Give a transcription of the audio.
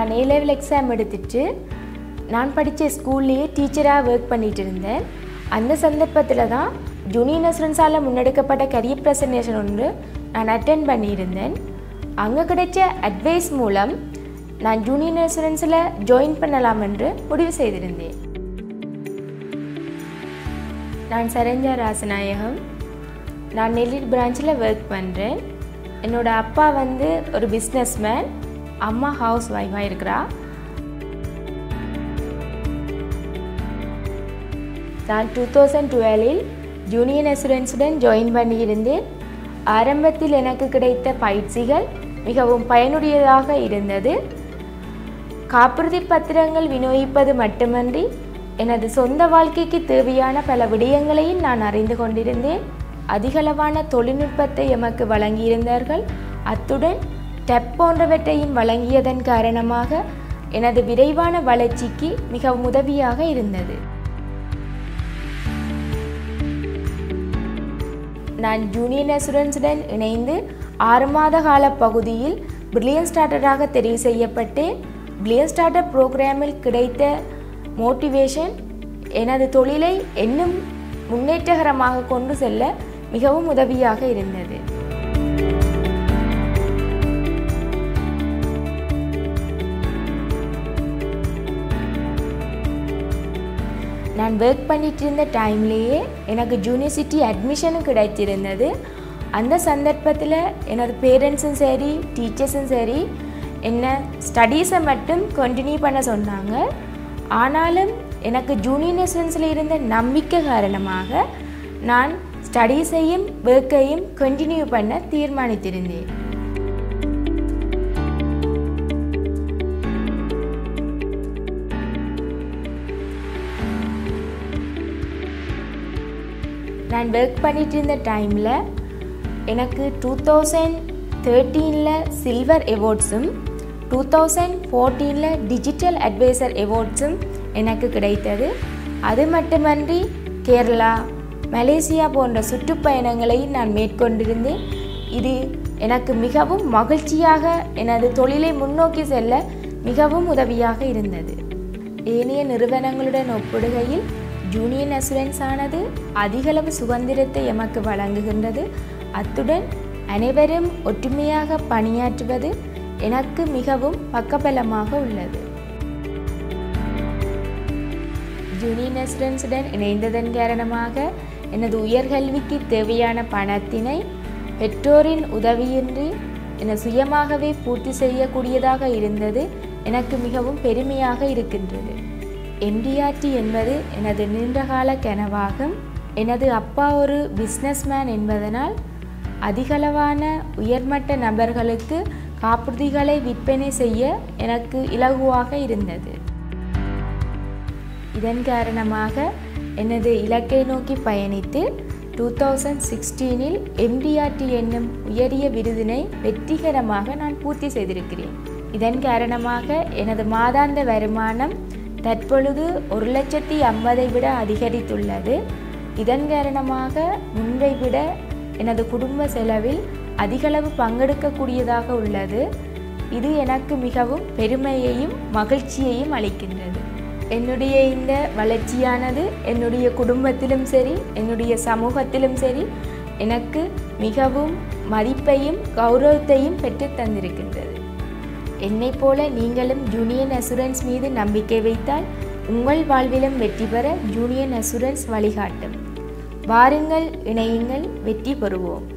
நான் ஏ level exam எடுத்துட்டு நான் படித்த ஸ்கூல்லேயே டீச்சராக ஒர்க் பண்ணிட்டு இருந்தேன் அந்த சந்தர்ப்பத்தில் தான் ஜூனியர் நர்சரன்ஸால் முன்னெடுக்கப்பட்ட கரியர் ப்ரெசன்டேஷன் ஒன்று நான் அட்டென்ட் பண்ணியிருந்தேன் அங்கே கிடைச்ச அட்வைஸ் மூலம் நான் ஜூனியர் நர்சரன்ஸில் ஜாயின் பண்ணலாம் என்று முடிவு செய்திருந்தேன் நான் சரஞ்சா ராசநாயகம் நான் நெல்லூர் பிரான்ச்சில் ஒர்க் பண்ணுறேன் என்னோட அப்பா வந்து ஒரு பிஸ்னஸ்மேன் அம்மா ஹவுஸ் ஒய்ஃபாக இருக்கிறா நான் டூ தௌசண்ட் டுவெலில் ஜூனியர் அசுரன்ஸுடன் ஜாயின் பண்ணியிருந்தேன் ஆரம்பத்தில் எனக்கு கிடைத்த பயிற்சிகள் மிகவும் பயனுடையதாக இருந்தது காப்புறுதி பத்திரங்கள் விநியோகிப்பது மட்டுமன்றி எனது சொந்த வாழ்க்கைக்கு தேவையான பல விடயங்களையும் நான் அறிந்து கொண்டிருந்தேன் அதிகளவான தொழில்நுட்பத்தை எமக்கு வழங்கியிருந்தார்கள் அத்துடன் டெப் போன்றவற்றையும் வழங்கியதன் காரணமாக எனது விரைவான வளர்ச்சிக்கு மிகவும் உதவியாக இருந்தது நான் ஜூனியர் அசுரன்ஸுடன் இணைந்து ஆறு மாத கால பகுதியில் பிரில்லியன் ஸ்டார்டராக தெரிவு செய்யப்பட்டேன் பிரில்லியன் ஸ்டார்டர் ப்ரோக்ராமில் கிடைத்த மோட்டிவேஷன் எனது தொழிலை இன்னும் முன்னேற்றகரமாக கொண்டு செல்ல மிகவும் உதவியாக இருந்தது நான் ஒர்க் பண்ணிட்டு இருந்த டைம்லேயே எனக்கு யூனிவர்சிட்டி அட்மிஷனும் கிடைத்திருந்தது அந்த சந்தர்ப்பத்தில் எனது பேரண்ட்ஸும் சரி டீச்சர்ஸும் சரி என்ன ஸ்டடீஸை மட்டும் கண்டினியூ பண்ண சொன்னாங்க ஆனாலும் எனக்கு ஜூனியர் நெசன்ஸில் இருந்த நம்பிக்கை காரணமாக நான் ஸ்டடீஸையும் ஒர்க்கையும் கண்டினியூ பண்ண தீர்மானித்திருந்தேன் நான் ஒர்க் பண்ணிட்டு இருந்த டைமில் எனக்கு டூ தௌசண்ட் தேர்ட்டீனில் சில்வர் அவார்ட்ஸும் டூ தௌசண்ட் ஃபோர்டீனில் டிஜிட்டல் அட்வைசர் அவார்ட்ஸும் எனக்கு கிடைத்தது அது மட்டுமன்றி கேரளா மலேசியா போன்ற சுற்றுப்பயணங்களை நான் மேற்கொண்டிருந்தேன் இது எனக்கு மிகவும் மகிழ்ச்சியாக எனது தொழிலை முன்னோக்கி செல்ல மிகவும் உதவியாக இருந்தது ஏனைய நிறுவனங்களுடன் ஒப்பிடுகையில் ஜூனியர் அசுரன்ஸ் ஆனது அதிகளவு சுதந்திரத்தை எமக்கு வழங்குகின்றது அத்துடன் அனைவரும் ஒற்றுமையாக பணியாற்றுவது எனக்கு மிகவும் பக்கபலமாக உள்ளது ஜூனியர் அசுரன்ஸுடன் இணைந்ததன் காரணமாக எனது உயர்கல்விக்கு தேவையான பணத்தினை பெற்றோரின் உதவியின்றி என சுயமாகவே பூர்த்தி செய்யக்கூடியதாக இருந்தது எனக்கு மிகவும் பெருமையாக இருக்கின்றது எம்டிஆர்டி என்பது எனது நீண்டகால கனவாகும் எனது அப்பா ஒரு பிஸ்னஸ்மேன் என்பதனால் அதிகளவான உயர்மட்ட நபர்களுக்கு காப்புறுதிகளை விற்பனை செய்ய எனக்கு இலகுவாக இருந்தது இதன் காரணமாக எனது இலக்கை நோக்கி பயணித்து டூ தௌசண்ட் சிக்ஸ்டீனில் எம்டிஆர்டி என்னும் உயரிய விருதினை வெற்றிகரமாக நான் பூர்த்தி செய்திருக்கிறேன் இதன் காரணமாக எனது மாதாந்த வருமானம் தற்பொழுது ஒரு லட்சத்தி ஐம்பதை விட அதிகரித்துள்ளது இதன் காரணமாக முன்பை விட எனது குடும்ப செலவில் அதிகளவு பங்கெடுக்கக்கூடியதாக உள்ளது இது எனக்கு மிகவும் பெருமையையும் மகிழ்ச்சியையும் அளிக்கின்றது என்னுடைய இந்த வளர்ச்சியானது என்னுடைய குடும்பத்திலும் சரி என்னுடைய சமூகத்திலும் சரி எனக்கு மிகவும் மதிப்பையும் கௌரவத்தையும் பெற்றுத் தந்திருக்கின்றது என்னைப் போல நீங்களும் ஜூனியர் அசுரன்ஸ் மீது நம்பிக்கை வைத்தால் உங்கள் வாழ்விலும் வெற்றி பெற ஜூனியர் அசுரன்ஸ் வழிகாட்டும் வாருங்கள் இணையுங்கள் வெற்றி பெறுவோம்